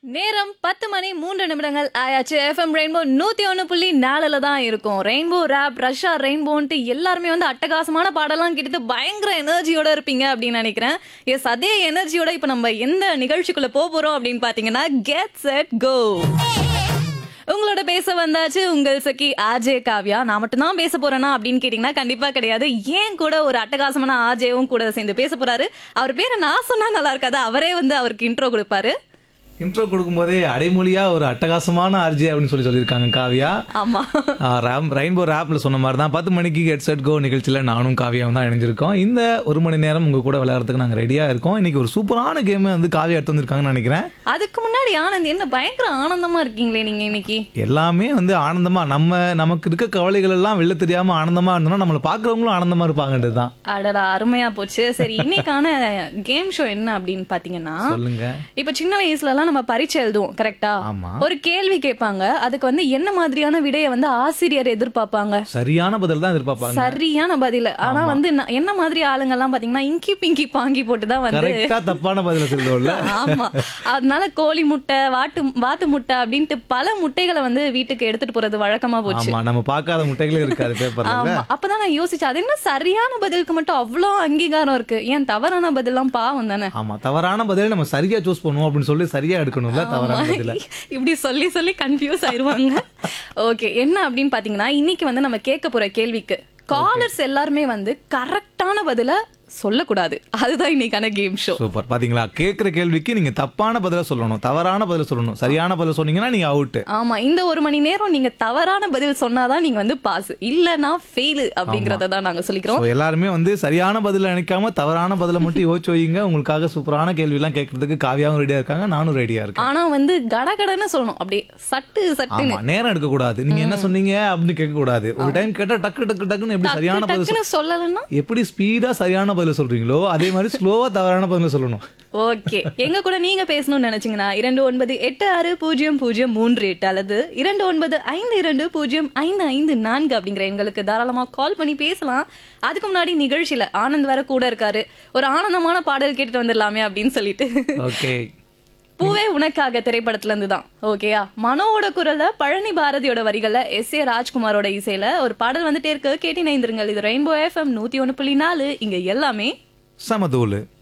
நேரம் பத்து மணி மூன்று நிமிடங்கள் ஆயாச்சு எஃப்எம் ரெயின்போ நூத்தி ஒண்ணு புள்ளி நாலுல தான் இருக்கும் ரெயின்போ ரேப் ரஷ்யா ரெயின்போன்ட்டு எல்லாருமே வந்து அட்டகாசமான பாடலாம் கேட்டுட்டு பயங்கர எனர்ஜியோட இருப்பீங்க அப்படின்னு நினைக்கிறேன் எஸ் அதே எனர்ஜியோட இப்ப நம்ம எந்த நிகழ்ச்சிக்குள்ள போக போறோம் அப்படின்னு பாத்தீங்கன்னா கெட் செட் கோ உங்களோட பேச வந்தாச்சு உங்கள் சக்கி ஆஜே காவ்யா நான் மட்டும் தான் பேச போறேனா அப்படின்னு கேட்டீங்கன்னா கண்டிப்பா கிடையாது ஏன் கூட ஒரு அட்டகாசமான ஆஜேவும் கூட சேர்ந்து பேச போறாரு அவர் பேரை நான் சொன்னா நல்லா இருக்காது அவரே வந்து அவருக்கு இன்ட்ரோ கொடுப்பாரு இன்ட்ரோ கொடுக்கும்போதே அடைமொழியா ஒரு அட்டகாசமான ஆர்ஜி அப்படின்னு சொல்லி சொல்லியிருக்காங்க காவியா ஆமா ரேம் ரெயின்போ ரேப்ல சொன்ன மாதிரி தான் பத்து மணிக்கு கெட் செட் கோ நிகழ்ச்சியில் நானும் காவியாவும் தான் இணைஞ்சிருக்கோம் இந்த ஒரு மணி நேரம் உங்க கூட விளையாடுறதுக்கு நாங்கள் ரெடியா இருக்கோம் இன்னைக்கு ஒரு சூப்பரான கேம் வந்து காவியா எடுத்து வந்திருக்காங்கன்னு நினைக்கிறேன் அதுக்கு முன்னாடி ஆனந்த் என்ன பயங்கர ஆனந்தமா இருக்கீங்களே நீங்க இன்னைக்கு எல்லாமே வந்து ஆனந்தமா நம்ம நமக்கு இருக்க கவலைகள் எல்லாம் வெளில தெரியாம ஆனந்தமா இருந்தோம்னா நம்மளை பாக்குறவங்களும் ஆனந்தமா இருப்பாங்கன்றது தான் அடடா அருமையா போச்சு சரி இன்னைக்கான கேம் ஷோ என்ன அப்படின்னு பாத்தீங்கன்னா சொல்லுங்க இப்ப சின்ன வயசுல எல்லாம் நம்ம பரீட்சை எழுதுவோம் கரெக்டா ஆமா ஒரு கேள்வி கேட்பாங்க அதுக்கு வந்து என்ன மாதிரியான விடையை வந்து ஆசிரியர் எதிர்பார்ப்பாங்க சரியான பதில் தான் எதிர்பார்ப்பாங்க சரியான பதில் ஆனா வந்து ந- என்ன மாதிரி ஆளுங்க எல்லாம் பாத்தீங்கன்னா இங்கி பிங்கி பாங்கி போட்டு தான் வந்து கரெக்டா தப்பான பதில சொல்லுவோம்ல ஆமா அதனால கோழி முட்டை வாட்டு வாத்து முட்டை அப்படின்ட்டு பல முட்டைகளை வந்து வீட்டுக்கு எடுத்துட்டு போறது வழக்கமா போச்சு ஆமா நம்ம பார்க்காத முட்டைகளே இருக்காது பேப்பர்ல ஆமா அப்பதான் நான் யோசிச்சேன் அது என்ன சரியான பதிலுக்கு மட்டும் அவ்வளோ அங்கீகாரம் இருக்கு ஏன் தவறான பதிலாம் பாவம் தானே ஆமா தவறான பதில் நம்ம சரியா சூஸ் பண்ணுவோம் அப்படின்னு சொல்லி சரியா எடுக்கணும்ல தவறான பதில இப்படி சொல்லி சொல்லி கன்ஃபியூஸ் ஆயிருவாங்க ஓகே என்ன அப்படின்னு பாத்தீங்கன்னா இன்னைக்கு வந்து நம்ம கேட்க போற கேள்விக்கு காலர்ஸ் எல்லாருமே வந்து கரெக்டான பதில சொல்லக்கூடாது அதுதான் இன்னைக்கான கேம் ஷோ சூப்பர் பாத்தீங்களா கேக்குற கேள்விக்கு நீங்க தப்பான பதில சொல்லணும் தவறான பதில சொல்லணும் சரியான பதில சொன்னீங்கன்னா நீங்க அவுட் ஆமா இந்த ஒரு மணி நேரம் நீங்க தவறான பதில் சொன்னாதான் நீங்க வந்து பாஸ் இல்லனா ஃபெயில் அப்படிங்கறத தான் நாங்க சொல்லிக்கிறோம் எல்லாருமே வந்து சரியான பதில நினைக்காம தவறான பதில மட்டும் யோசிச்சு வைங்க உங்களுக்காக சூப்பரான கேள்வி எல்லாம் கேட்கறதுக்கு காவியாவும் ரெடியா இருக்காங்க நானும் ரெடியா இருக்கேன் ஆனா வந்து கடகடன்னு சொல்லணும் அப்படியே சட்டு சட்டுன்னு ஆமா நேரம் எடுக்க கூடாது நீங்க என்ன சொன்னீங்க அப்படின்னு கேட்க கூடாது ஒரு டைம் கேட்டா டக்கு டக்கு டக்குன்னு எப்படி சரியான பதில் சொல்- டக்குன்னு சொல்லலைன்னா எப்படி ஸ்பீடா சரியான பதில சொல்றீங்களோ அதே மாதிரி ஸ்லோவா தவறான பதில சொல்லணும் ஓகே எங்க கூட நீங்க பேசணும்னு நினைச்சீங்கன்னா இரண்டு ஒன்பது எட்டு ஆறு பூஜ்ஜியம் பூஜ்ஜியம் மூன்று எட்டு அல்லது இரண்டு ஒன்பது ஐந்து இரண்டு பூஜ்ஜியம் ஐந்து ஐந்து நான்கு அப்படிங்கிற எங்களுக்கு தாராளமா கால் பண்ணி பேசலாம் அதுக்கு முன்னாடி நிகழ்ச்சியில ஆனந்த் வேற கூட இருக்காரு ஒரு ஆனந்தமான பாடல் கேட்டுட்டு வந்துடலாமே அப்படின்னு சொல்லிட்டு ஓகே பூவே உனக்காக திரைப்படத்துல இருந்து தான் ஓகேயா மனோவோட குரல்ல பழனி பாரதியோட வரிகள்ல எஸ் ஏ ராஜ்குமாரோட இசையில ஒரு பாடல் வந்துட்டே இருக்கு கேட்டி நைந்திருங்கள் இது ரெயின்போ எஃப்எம் நூத்தி ஒண்ணு புள்ளி நாலு இங்க எல்லாமே சமதூளு